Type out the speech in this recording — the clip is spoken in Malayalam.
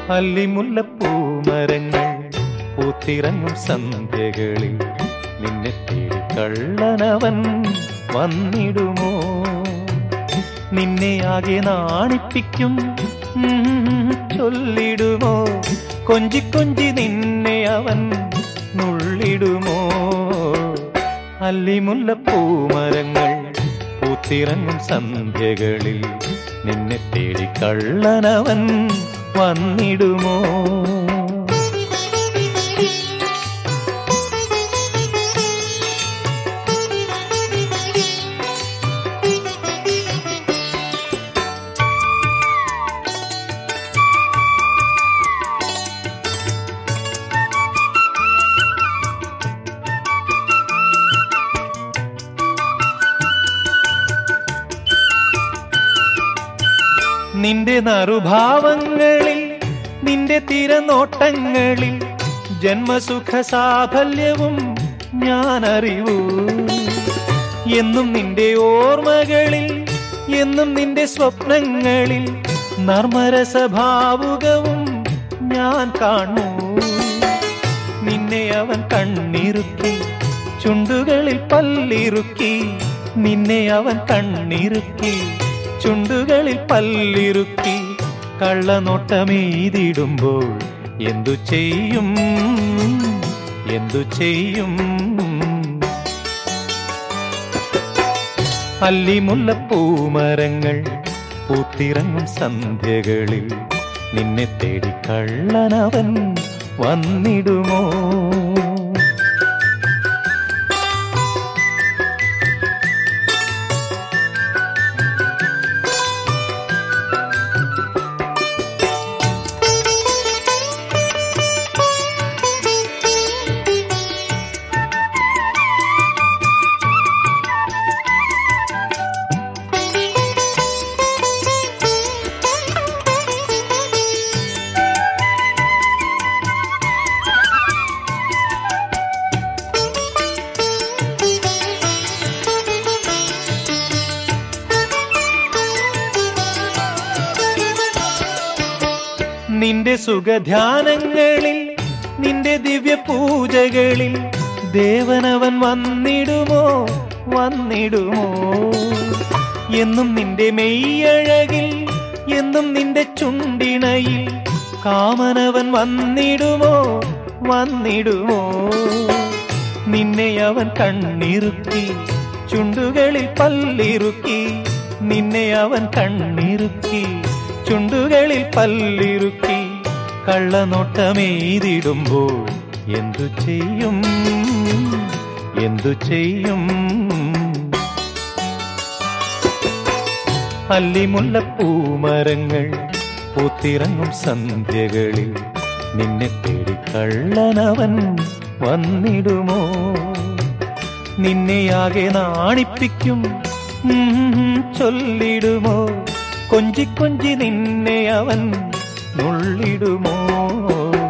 അല്ലിമുല്ലപ്പൂമരങ്ങൾ പൂത്തിറങ്ങും സന്ധ്യകളിൽ നിന്നെ തേടി കള്ളനവൻ വന്നിടുമോ നിന്നെ ആകെ നാണിപ്പിക്കും ഉം, ചൊല്ലിടുമോ കൊഞ്ചി കൊഞ്ചി നിന്നെ അവൻ നുള്ളിടുമോ അല്ലിമുല്ലപ്പൂമരങ്ങൾ പൂത്തിറങ്ങും സന്ധ്യകളിൽ നിന്നെ തേടി കള്ളനവൻ വന്നിടുമോ നിന്റെ നറുഭാവങ്ങളിൽ നിന്റെ തിരനോട്ടങ്ങളിൽ ജന്മസുഖ സാഫല്യവും ഞാൻ അറിവൂ എന്നും നിന്റെ ഓർമ്മകളിൽ എന്നും നിന്റെ സ്വപ്നങ്ങളിൽ നർമ്മരസഭാവുകവും ഞാൻ കാണൂ നിന്നെ അവൻ കണ്ണിറുക്കി ചുണ്ടുകളിൽ പല്ലിറുക്കി നിന്നെ അവൻ കണ്ണിറുക്കി ചുണ്ടുകളിൽ പല്ലിറുക്കി കള്ളനോട്ടമെയ്തിടുമ്പോൾ എന്തു ചെയ്യും എന്തു ചെയ്യും അല്ലിമുല്ലപ്പൂമരങ്ങൾ പൂത്തിറങ്ങും സന്ധ്യകളിൽ നിന്നെ തേടി കള്ളനവൻ വന്നിടുമോ നിന്റെ സുഖധ്യാനങ്ങളിൽ നിന്റെ ദിവ്യ പൂജകളിൽ ദേവനവൻ വന്നിടുമോ വന്നിടുമോ എന്നും നിന്റെ മെയ്യഴകിൽ എന്നും നിന്റെ ചുണ്ടിണയിൽ കാമനവൻ വന്നിടുമോ വന്നിടുമോ നിന്നെ അവൻ കണ്ണിറുക്കി ചുണ്ടുകളിൽ പല്ലിറുക്കി നിന്നെ അവൻ കണ്ണിറുക്കി ചുണ്ടുകളിൽ പല്ലിറുക്കി കള്ളനോട്ടമെയ്തിടുമ്പോൾ എന്തു ചെയ്യും എന്തു ചെയ്യും അല്ലിമുല്ലപ്പൂമരങ്ങൾ പൂത്തിറങ്ങും സന്ധ്യകളിൽ നിന്നെ തേടി കള്ളനവൻ വന്നിടുമോ നിന്നെയാകെ നാണിപ്പിക്കും ഉം, ചൊല്ലിടുമോ കൊഞ്ചി കൊഞ്ചി നിന്നെ അവൻ നുള്ളിടുമോ